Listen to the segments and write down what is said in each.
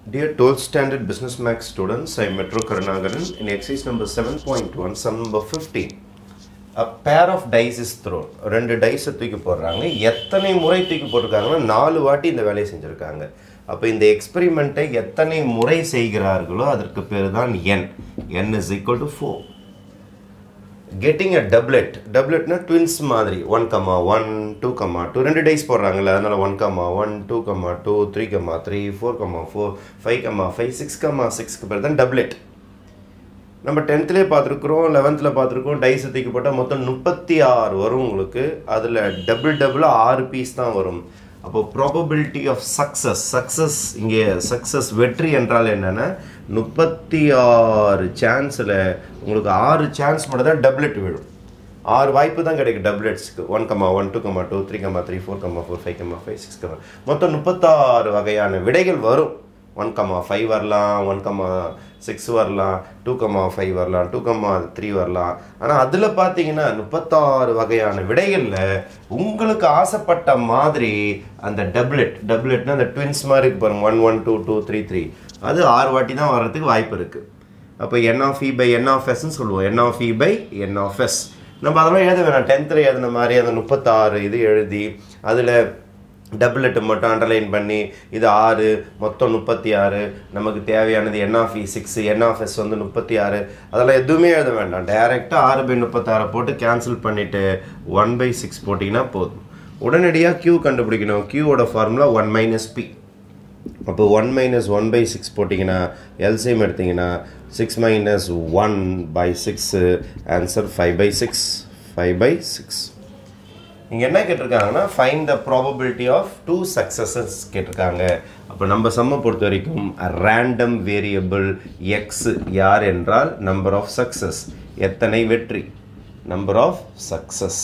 Dear 12th standard business max students, I am Metro Karunagaran in exercise number 7.1, sum number 15. A pair of dice is thrown. ரெண்டு டைஸை தூக்கி போடுறாங்க எத்தனை முறை தூக்கி போட்டிருக்காங்கன்னா நாலு வாட்டி இந்த வேலையை செஞ்சுருக்காங்க அப்போ இந்த எக்ஸ்பெரிமெண்ட்டை எத்தனை முறை செய்கிறார்களோ அதற்கு பேர் தான் N N is equal to four getting a doublet டப்லெட்னா ட்வின்ஸ் மாதிரி one comma one two comma two ரெண்டு டைஸ் போடுறாங்கல்ல அதனால் one comma one two comma two three comma three four comma four five comma five six comma சிக்ஸ்க்கு பேர் தான் doublet நம்ம டென்த்லேயே பார்த்துருக்குறோம் லெவன்த்தில் பார்த்துருக்கோம் டைஸ் தூக்கி போட்டால் மொத்தம் முப்பத்தி ஆறு வரும் உங்களுக்கு அதில் டபுள் டபுளாக ஆறு பீஸ் தான் வரும் அப்போ ப்ராபபிலிட்டி ஆஃப் சக்ஸஸ் சக்ஸஸ் இங்கே சக்ஸஸ் வெற்றி என்றால் என்னென்னா முப்பத்தி ஆறு சான்ஸில் உங்களுக்கு ஆறு சான்ஸ் மட்டும் தான் டப்லெட் விழும் ஆறு வாய்ப்பு தான் கிடைக்கும் டப்லெட்ஸ்க்கு one comma one two comma two three comma three four comma four five comma five six comma மொத்தம் முப்பத்தாறு வகையான விடைகள் வரும் ஒன் கம்மா ஃபைவ் வரலாம் ஒன் கம்மா சிக்ஸ் வரலாம் டூ கம்மா ஃபைவ் வரலாம் டூ கம்மா த்ரீ வரலாம் ஆனால் அதில் பார்த்தீங்கன்னா முப்பத்தாறு வகையான விடைகளில் உங்களுக்கு ஆசைப்பட்ட மாதிரி அந்த டப்லெட் டப்லெட்னா அந்த ட்வின்ஸ் மாதிரி இருக்கு பாருங்க one one two two three three அது ஆறு வாட்டி தான் வர்றதுக்கு வாய்ப்பு இருக்குது அப்போ N of E by N of எஸ்ன்னு சொல்லுவோம் N of E by N of S நம்ம அதெல்லாம் எழுத வேணாம் டென்த்தில் எழுதின மாதிரி அந்த முப்பத்தாறு இது எழுதி அதில் டபுளெட்டு மட்டும் அண்டர்லைன் பண்ணி இது ஆறு மொத்தம் முப்பத்தி ஆறு நமக்கு தேவையானது N of E six N of S வந்து முப்பத்தி ஆறு அதெல்லாம் எதுவுமே எழுத வேண்டாம் டைரெக்டாக ஆறு பை முப்பத்தாறை போட்டு கேன்சல் பண்ணிவிட்டு ஒன் பை சிக்ஸ் போட்டிங்கன்னா போதும் உடனடியாக க்யூ கண்டுபிடிக்கணும் க்யூவோட ஃபார்முலா ஒன் மைனஸ் பி அப்போ one minus one by six போட்டிங்கன்னா எல்சிஎம் எடுத்திங்கன்னா six minus one by six answer five by six five by six இங்கே என்ன கேட்டிருக்காங்கன்னா find the probability of two successes கேட்டிருக்காங்க அப்போ நம்ம சம்மை பொறுத்த வரைக்கும் ரேண்டம் வேரியபிள் எக்ஸ் யார் என்றால் நம்பர் ஆஃப் சக்ஸஸ் எத்தனை வெற்றி நம்பர் ஆஃப் சக்ஸஸ்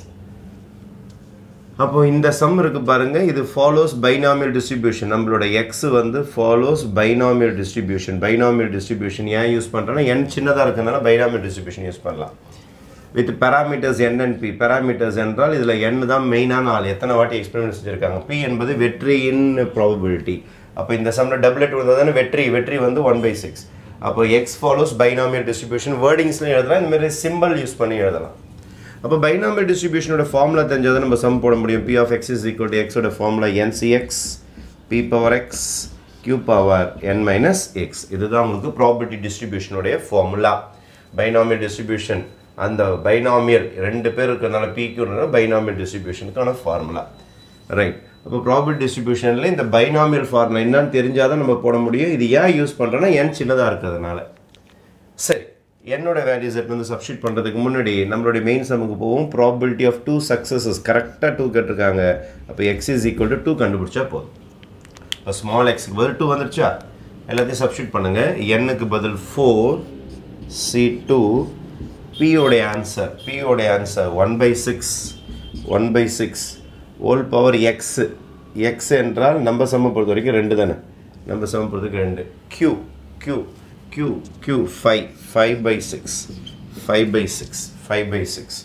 அப்போ இந்த சம் இருக்கு பாருங்க இது ஃபாலோஸ் பைனாமியல் டிஸ்ட்ரிபியூஷன் நம்மளோட எக்ஸ் வந்து follows binomial distribution binomial distribution ஏன் யூஸ் பண்ணுறோன்னா என் சின்னதாக இருக்கிறதுனால பைனாமியல் டிஸ்ட்ரிபியூஷன் யூஸ் பண்ணலாம் with parameters N and P parameters என்றால் இதில் என் தான் மெயினான ஆள் எத்தனை வாட்டி எக்ஸ்பெரிமெண்ட் செஞ்சுருக்காங்க பி என்பது வெற்றியின் ப்ராபபிலிட்டி அப்போ இந்த சம்மில் டபுளெட் வந்தால் தானே வெற்றி வெற்றி வந்து ஒன் பை சிக்ஸ் அப்போ எக்ஸ் ஃபாலோஸ் பைனாமியல் டிஸ்ட்ரிபியூஷன் வேர்டிங்ஸ்லையும் எழுதலாம் இந்த மாதிரி சிம்பிள் யூஸ் பண்ணி எழுதலாம் அப்போ பைனாமியல் டிஸ்ட்ரிபியூஷனோட ஃபார்முலா தெரிஞ்சால் நம்ம சம் போட முடியும் P of X is equal to எக்ஸோட formula N C X P power X Q power N minus X இதுதான் உங்களுக்கு ப்ராபர்ட்டி டிஸ்ட்ரிபியூஷனுடைய ஃபார்முலா பைனாமியல் டிஸ்ட்ரிபியூஷன் அந்த பைனாமியல் ரெண்டு பேர் இருக்கிறதுனால பிக்யூனால பைனாமியல் டிஸ்ட்ரிபியூஷனுக்கான ஃபார்முலா ரைட் அப்போ ப்ராபர்ட்டி டிஸ்ட்ரிபியூஷனில் இந்த பைனாமியல் ஃபார்முலா என்னன்னு தெரிஞ்சால் தான் நம்ம போட முடியும் இது ஏன் யூஸ் பண்ணுறோன்னா என் சின்னதாக இருக்கிறதுனால சரி என்னோட வேல்யூஸ் எடுத்து வந்து சப்ஸ்டியூட் பண்ணுறதுக்கு முன்னாடி நம்மளுடைய மெயின் சமுக்கு போவோம் ப்ராபிலிட்டி ஆஃப் டூ சக்ஸஸஸ் கரெக்டாக டூ கேட்டிருக்காங்க அப்போ X is equal to two கண்டுபிடிச்சா போதும் இப்போ ஸ்மால் எக்ஸுக்கு பதில் டூ வந்துருச்சா எல்லாத்தையும் சப்ஸ்டியூட் பண்ணுங்கள் எண்ணுக்கு பதில் ஃபோர் சி டூ பியோடைய ஆன்சர் பியோடைய answer one by six one by six whole power X X என்றால் நம்ம சம பொறுத்த வரைக்கும் ரெண்டு தானே நம்ம சம பொறுத்த வரைக்கும் ரெண்டு Q Q q q 5 5 by 6 5 by 6 5 by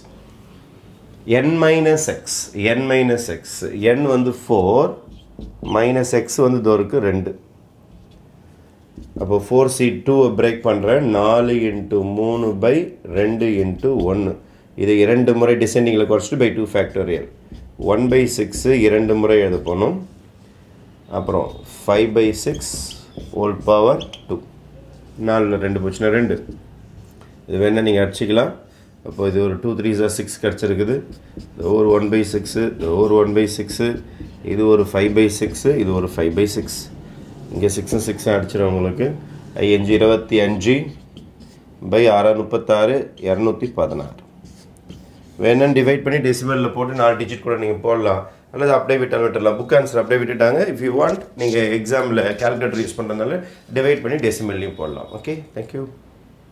6 n minus x n minus x n வந்து 4 minus x வந்து தோருக்கு 2 அப்போ ஃபோர் சி டூவை பிரேக் பண்ணுறேன் நாலு இன்ட்டு மூணு பை ரெண்டு இன்ட்டு ஒன்று இது இரண்டு முறை டிசெண்டிங்கில் குறைச்சிட்டு by two factorial one by six இரண்டு முறை எழுத போகணும் அப்புறம் five by six whole power two நாலில் ரெண்டு போச்சுன்னா ரெண்டு இது வேணால் நீங்கள் அடிச்சிக்கலாம் அப்போ இது ஒரு டூ த்ரீ சார் சிக்ஸ் கிடச்சிருக்குது இது ஒரு ஒன் பை சிக்ஸு இது ஒரு ஒன் பை சிக்ஸு இது ஒரு ஃபைவ் பை சிக்ஸு இது ஒரு ஃபைவ் பை சிக்ஸ் இங்கே சிக்ஸும் சிக்ஸும் அடிச்சிடும் உங்களுக்கு ஐயஞ்சு இருபத்தி அஞ்சு பை ஆறு முப்பத்தாறு இரநூத்தி பதினாறு வேணும்னு டிவைட் பண்ணி டெசிமலில் போட்டு நாலு டிஜிட் கூட நீங்கள் போடலாம் அல்லது அப்படியே விட்டால் விட்டுடலாம் புக் ஆன்சர் அப்படியே விட்டுட்டாங்க இஃப் யூ வாண்ட் நீங்கள் எக்ஸாமில் கேல்குலேட்டர் யூஸ் பண்ணுறதுனால டிவைட் பண்ணி டெசிமல்லையும் போடலாம் ஓகே தேங்க்யூ